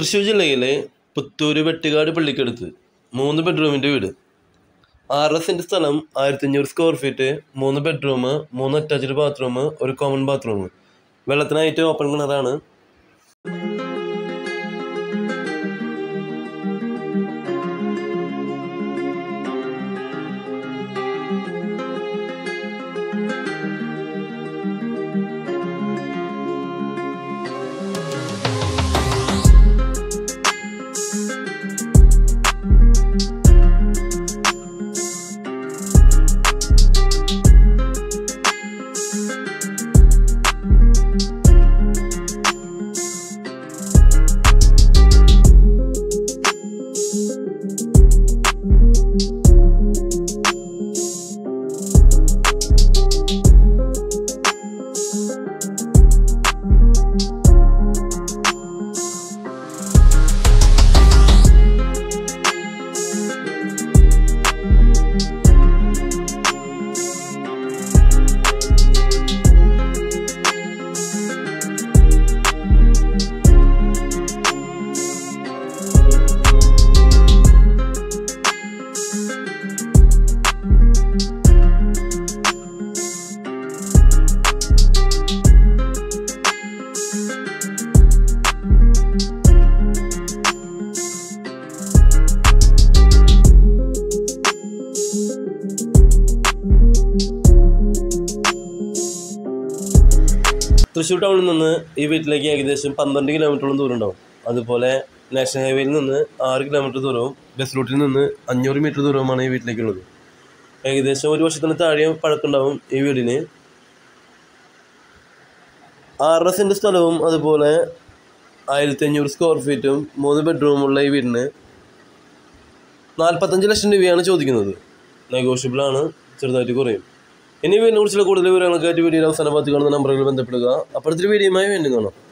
തൃശ്ശൂർ ജില്ലയിലെ പുത്തൂര് വെട്ടുകാട് പള്ളിക്കടുത്ത് മൂന്ന് ബെഡ്റൂമിൻ്റെ വീട് ആറ് സെൻറ്റ് സ്ഥലം ആയിരത്തി അഞ്ഞൂറ് സ്ക്വയർ ഫീറ്റ് മൂന്ന് ബെഡ്റൂം മൂന്ന് അറ്റാച്ച്ഡ് ബാത്റൂം ഒരു കോമൺ ബാത്റൂം വെള്ളത്തിനായിട്ട് ഓപ്പൺ കിണറാണ് തൃശ്ശൂർ ടൗണിൽ നിന്ന് ഈ വീട്ടിലേക്ക് ഏകദേശം പന്ത്രണ്ട് കിലോമീറ്ററോളം ദൂരം ഉണ്ടാവും അതുപോലെ നാഷണൽ ഹൈവേയിൽ നിന്ന് ആറ് കിലോമീറ്റർ ദൂരവും ബസ് റൂട്ടിൽ നിന്ന് അഞ്ഞൂറ് മീറ്റർ ദൂരവുമാണ് ഈ വീട്ടിലേക്കുള്ളത് ഏകദേശം ഒരു വർഷത്തിന് താഴെ പഴക്കമുണ്ടാവും ഈ വീടിന് ആറര സെൻറ്റ് സ്ഥലവും അതുപോലെ ആയിരത്തി അഞ്ഞൂറ് സ്ക്വയർ ഫീറ്റും മൂന്ന് ബെഡ്റൂമുള്ള ഈ വീടിന് നാൽപ്പത്തഞ്ച് ലക്ഷം രൂപയാണ് ചോദിക്കുന്നത് നെഗോഷ്യബിൾ ആണ് ചെറുതായിട്ട് കുറയും ഇനി വീടിനെ കുറിച്ചുള്ള കൂടുതൽ വിവരങ്ങൾക്കായിട്ട് വീഡിയോയിൽ അവസാന ഭാഗത്ത് കാണുന്ന നമ്പറുകൾ ബന്ധപ്പെടുക അപ്പുറത്തൊരു വീഡിയോയുമായി വീണ്ടും കാണാം